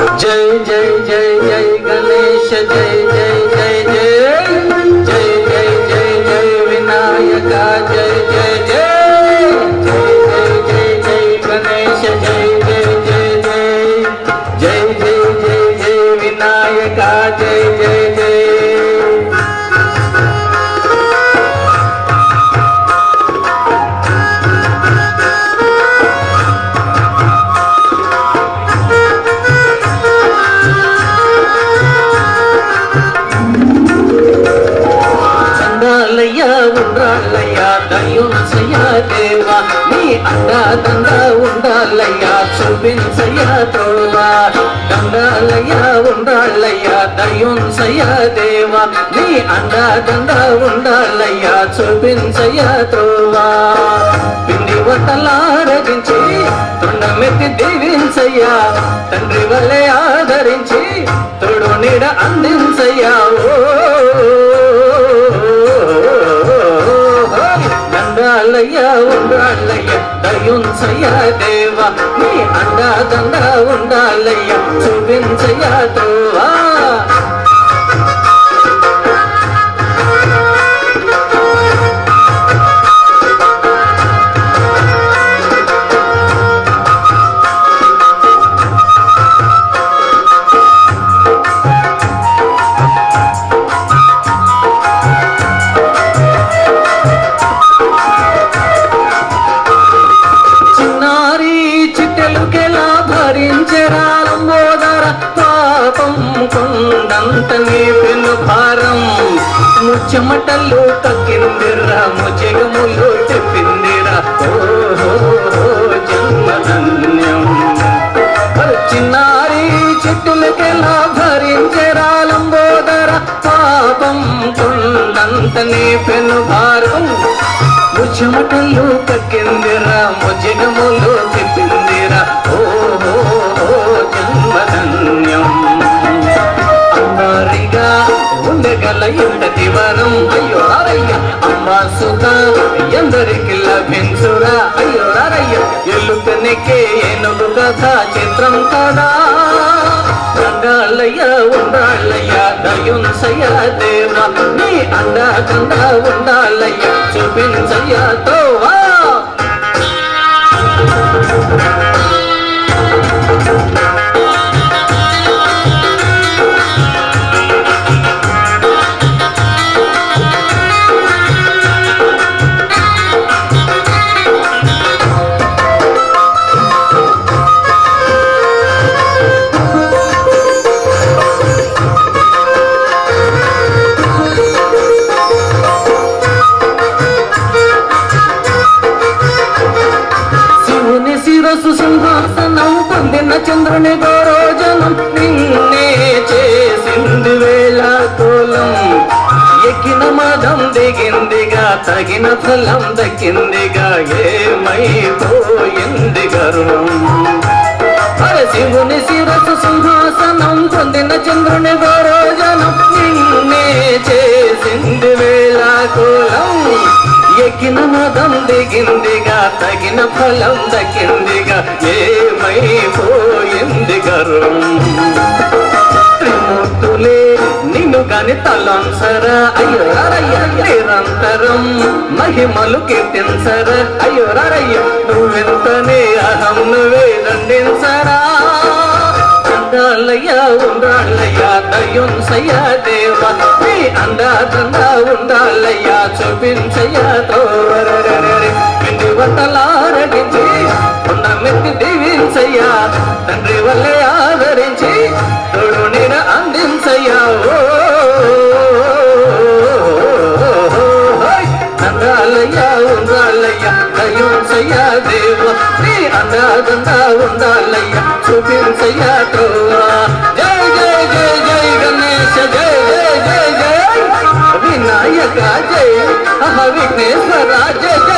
జై జై జై జై గణేశ జై జై జై జై జై జై జై జై వినాయక జై జై జై జై జై జై జై గణేశ జై జై జై జై జై జై జై జై వినాయక జై జై జై చందాలయ్య ఉండాలయ్య దయుసయ్య దేవా నీ అండాదండ ఉండాలయ్య చూపించయ్య త్రోవా దండాలయ్య ఉండాలయ్య దయుసయ్య దేవా నీ అండాదండ ఉండాలయ్య చూపించయ్య త్రోవా పిండి వట్టలారగించి తొండమెత్తి దీవించయ్యా తండ్రి వల్లే ఆదరించి తోడు నీడ అందించయ్యా ఓ దండాలయ్య ఉండాలయ్య దయుంచయ్య దేవా నీ అండా దండ ఉండాలయ్య చూపించయ్య తోవా చిన్నారి చిట్టెలుకెలా భరించరాలంబోదర పాపం కొండంత నీ పెను భారం ముచ్చమటలు తగ్గిందిరా ముజగములు చెప్పిందిరా ఓహో జన్మధన్యం మరి చిన్నారి చెట్టులకెలా భరించరాలంబోదర పాపం కొండంత నీ పెను భారం ముచ్చమటలు కక్కిందిరా ముజగములు తిప్పిందిరా ఓహో జన్మధన్యం అమ్మారిగా ఉండగల ఇంతటి వరం అయ్యో రారయ్య అమ్మా సుత ఎందరికి లభించురా అయ్యో రారయ్య ఎల్లుకనికే ఏనుగు కథ చిత్రం కదా దండాలయ్య ఉండాలయ్య దయుంసయ్య దేవా నీ అండా కండ ఉండాలయ్య చూపించయ్య తోవా శివుని శిరసు సింహాసనం పొందిన చంద్రుని గౌరోజనం నిన్నే చేసింది వేళ కోలం ఎక్కిన మదం దిగిందిగా తగిన ఫలం దక్కిందిగా ఏమైపోయింది గర్వం అరే శివుని శిరసు సింహాసనం పొందిన చంద్రుని గౌరోజనం నిన్నే చేసింది వేళ కోలం ఎక్కిన మదం దిగిందిగా తగిన ఫలం దక్కిందిగా ఏమైపోయింది గర్వం త్రిమూర్తులే నిన్ను కాని తలంసరా అయ్యో రారయ్య నిరంతరం మహిమలు కీర్తించరా అయ్యో రారయ్య నువ్వెంతనే అహం నువ్వే దండించరా అందాలయ్య ఉండాలయ్య దయుంసయ్య దేవా నీ అందాదండ ఉండాలయ్య చూపించయ్య తోరరరరి పిండి వంటలారగించి ఉన్న మెత్తి దీవించయ్యా తండ్రి వల్లే ఆదరించి తోడు నీడ అందించయ్యా ఓ అందాలయ్య ఉండాలయ్య దయుంసయ్య దేవ నీ అందాదండ ఉండాలయ్య చూపించయ్య త్రోవా జై జై జై జై గణేశ జై జై జై జై వినాయక జై అహ విఘ్నేశ్వర జై జై